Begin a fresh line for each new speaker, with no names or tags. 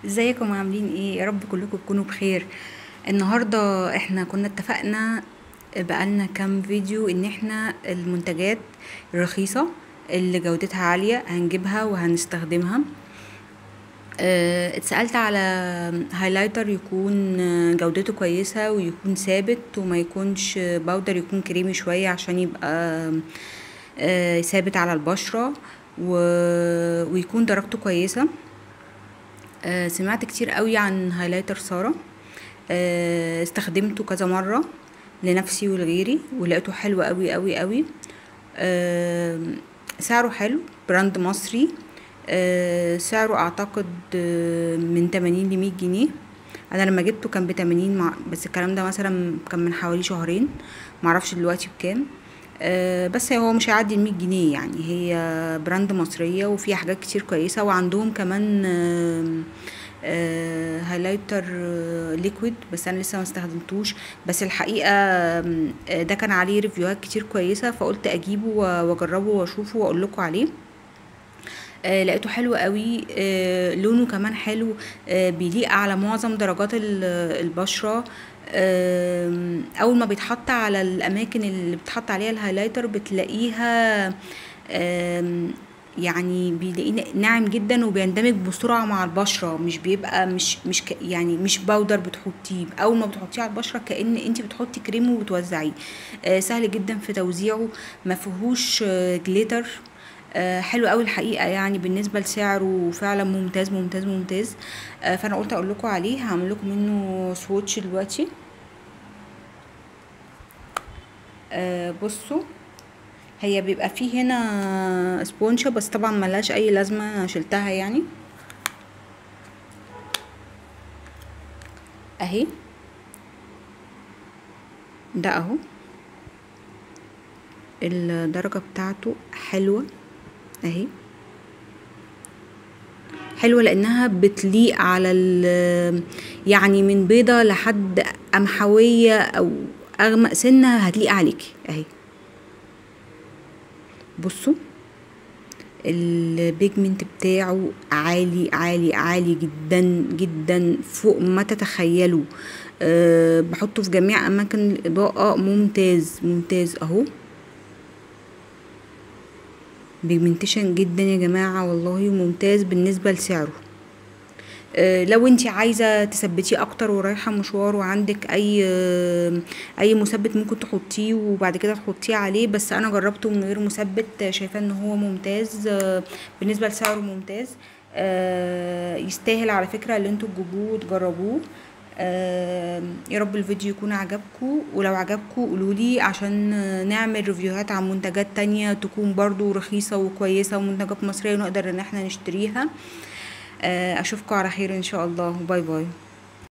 ازيكم عاملين ايه يا رب كلكم تكونوا بخير النهارده احنا كنا اتفقنا بقالنا كام فيديو ان احنا المنتجات الرخيصه اللي جودتها عاليه هنجيبها وهنستخدمها اه، اتسألت على هايلايتر يكون جودته كويسة ويكون ثابت وما يكونش باودر يكون كريمي شوية عشان يبقى اه، ثابت على البشرة و- ويكون درجته كويسة آه، سمعت كتير قوي عن هايلايتر سارة آه، استخدمته كذا مرة لنفسي ولغيري ولقيته حلو قوي قوي قوي آه، سعره حلو براند مصري آه، سعره اعتقد آه، من 80 ل 100 جنيه انا لما جبته كان ب 80 مع بس الكلام ده مثلا كان من حوالي شهرين معرفش دلوقتي بكام آه، بس هو مش هيعدي ال 100 جنيه يعني هي براند مصرية وفيها حاجات كتير كويسة وعندهم كمان آه، آه، هايلايتر آه، ليكويد بس انا لسه ما استخدمتوش بس الحقيقة آم، آه، ده كان عليه ريفيوهات كتير كويسة فقلت اجيبه و- واجربه واشوفه واقول لكم عليه آه لقيته حلو قوي آه لونه كمان حلو آه بيليق على معظم درجات ال- البشرة آم، اول ما بيتحط على الاماكن اللي بتحط عليها الهايلايتر بتلاقيها آم، يعني بيلاقيه ناعم جدا وبيندمج بسرعه مع البشره مش بيبقى مش مش ك يعني مش باودر بتحطيه اول ما بتحطيه على البشره كأن انت بتحطي كريم وبتوزعيه آه سهل جدا في توزيعه ما فيهوش آه جليتر آه، حلو قوي الحقيقه يعني بالنسبه لسعره فعلا ممتاز ممتاز ممتاز آه، فانا قلت اقول لكم عليه هعمل لكم منه سواتش دلوقتي آه، بصوا هي بيبقى فيه هنا سبونشة بس طبعا ملهاش اي لازمه أنا شلتها يعني اهي ده اهو الدرجه بتاعته حلوه اهي حلوة لأنها بتليق على ال يعني من بيضة لحد قمحوية أو أغمق سنة هتليق عليكي أهي بصوا البيجمنت بتاعه عالي عالي عالي جدا جدا فوق ما تتخيلوا أه بحطه في جميع أماكن الإضاءة ممتاز ممتاز أهو بيجمنتيشن جدا يا جماعة والله ممتاز بالنسبة لسعره آه، لو انت عايزة تثبتيه اكتر ورايحة مشوار وعندك اي آه، اي مثبت ممكن تحطيه وبعد كده تحطيه عليه بس انا جربته من غير مثبت آه، شايفاه ان هو ممتاز آه، بالنسبة لسعره ممتاز آه، يستاهل على فكرة اللي انتوا تجيبوه وتجربوه آه، يا رب الفيديو يكون عجبكم ولو عجبكم قولولي عشان آه، نعمل ريفيوهات عن منتجات تانية تكون برضو رخيصة وكويسة ومنتجات مصرية نقدر ان احنا نشتريها آه، اشوفكم على خير ان شاء الله باي باي